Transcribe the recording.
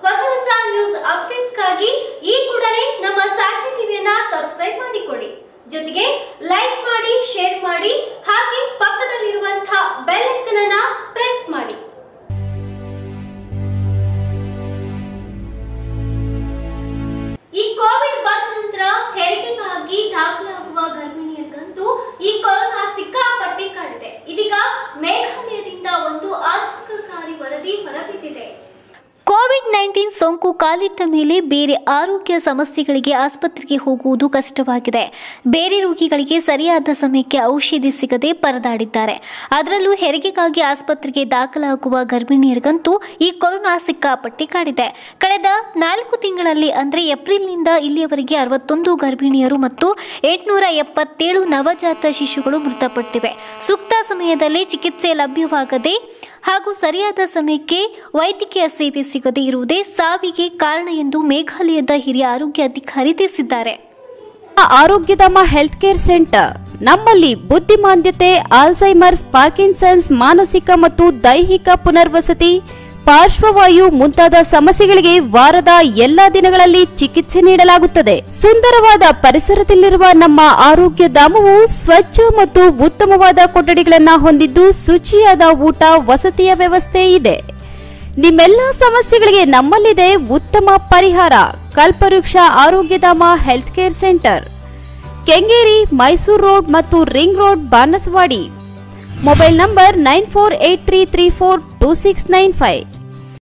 ಹೊಸ ಹೊಸ ನ್ಯೂಸ್ ಅಪ್ಡೇಟ್ಸ್ಗಾಗಿ ಈ ಕೂಡಲೇ ನಮ್ಮ ಸಾಕ್ಷಿ ಟಿವಿಯನ್ನ ಸಬ್ಸ್ಕ್ರೈಬ್ ಮಾಡಿಕೊಳ್ಳಿ ಜೊತೆಗೆ ಲೈಕ್ ಮಾಡಿ ಶೇರ್ ಮಾಡಿ ಹಾಗೆ ಪಕ್ಕದಲ್ಲಿರುವಂತಹ ಬೆಲ್ ಐಕನ್ ಅನ್ನ ಪ್ರೆಸ್ ಮಾಡಿ ಈ ಕೋವಿಡ್ ಬಂದ ನಂತರ ಹೆರಿಗೆಗಾಗಿ ದಾಖಲಾಗುವ ಗರ್ಭಿಣಿಯರಿಗಂತೂ ಈ ಕೊರೋನಾ ಸಿಕ್ಕಾಪಟ್ಟಿ ಕಾಡಿದೆ ಇದೀಗ ಮೇಘಾಲಯದಿಂದ ಒಂದು ಆತಂಕಕಾರಿ ವರದಿ ಹೊರಬಿದ್ದಿದೆ ಕೋವಿಡ್ ನೈನ್ಟೀನ್ ಸೋಂಕು ಕಾಲಿಟ್ಟ ಮೇಲೆ ಬೇರೆ ಆರೋಗ್ಯ ಸಮಸ್ಯೆಗಳಿಗೆ ಆಸ್ಪತ್ರೆಗೆ ಹೋಗುವುದು ಕಷ್ಟವಾಗಿದೆ ಬೇರೆ ರೋಗಿಗಳಿಗೆ ಸರಿಯಾದ ಸಮಯಕ್ಕೆ ಔಷಧಿ ಸಿಗದೆ ಪರದಾಡಿದ್ದಾರೆ ಅದರಲ್ಲೂ ಹೆರಿಗೆಗಾಗಿ ಆಸ್ಪತ್ರೆಗೆ ದಾಖಲಾಗುವ ಗರ್ಭಿಣಿಯರಿಗಂತೂ ಈ ಕೊರೋನಾ ಸಿಕ್ಕಾಪಟ್ಟಿ ಕಾಡಿದೆ ಕಳೆದ ನಾಲ್ಕು ತಿಂಗಳಲ್ಲಿ ಅಂದರೆ ಏಪ್ರಿಲ್ನಿಂದ ಇಲ್ಲಿಯವರೆಗೆ ಅರವತ್ತೊಂದು ಗರ್ಭಿಣಿಯರು ಮತ್ತು ಎಂಟುನೂರ ಎಪ್ಪತ್ತೇಳು ನವಜಾತ ಶಿಶುಗಳು ಮೃತಪಟ್ಟಿವೆ ಸೂಕ್ತ ಸಮಯದಲ್ಲಿ ಚಿಕಿತ್ಸೆ ಲಭ್ಯವಾಗದೆ ಹಾಗೂ ಸರಿಯಾದ ಸಮಯಕ್ಕೆ ವೈದ್ಯಕೀಯ ಸೇವೆ ಸಿಗದೇ ಇರುವುದೇ ಸಾವಿಗೆ ಕಾರಣ ಎಂದು ಮೇಘಾಲಯದ ಹಿರಿಯ ಆರೋಗ್ಯ ಅಧಿಕಾರಿ ತಿಳಿಸಿದ್ದಾರೆ ಆರೋಗ್ಯಧಾಮ ಹೆಲ್ತ್ ಕೇರ್ ಸೆಂಟರ್ ನಮ್ಮಲ್ಲಿ ಬುದ್ಧಿಮಾಂದ್ಯತೆ ಆಲ್ಝೈಮರ್ಸ್ ಪಾರ್ಕಿನ್ಸನ್ಸ್ ಮಾನಸಿಕ ಮತ್ತು ದೈಹಿಕ ಪುನರ್ವಸತಿ ಪಾರ್ಶ್ವವಾಯು ಮುಂತಾದ ಸಮಸ್ಯೆಗಳಿಗೆ ವಾರದ ಎಲ್ಲಾ ದಿನಗಳಲ್ಲಿ ಚಿಕಿತ್ಸೆ ನೀಡಲಾಗುತ್ತದೆ ಸುಂದರವಾದ ಪರಿಸರದಲ್ಲಿರುವ ನಮ್ಮ ಆರೋಗ್ಯ ಧಾಮವು ಸ್ವಚ್ಛ ಮತ್ತು ಉತ್ತಮವಾದ ಕೊಠಡಿಗಳನ್ನ ಹೊಂದಿದ್ದು ಶುಚಿಯಾದ ಊಟ ವಸತಿಯ ವ್ಯವಸ್ಥೆ ಇದೆ ನಿಮ್ಮೆಲ್ಲ ಸಮಸ್ಯೆಗಳಿಗೆ ನಮ್ಮಲ್ಲಿದೆ ಉತ್ತಮ ಪರಿಹಾರ Kalpavriksha Arogyadhama health care centre Kengeri Mysuru road ಮತ್ತು ring road Banasavadi mobile number nine four eight three three four two six nine five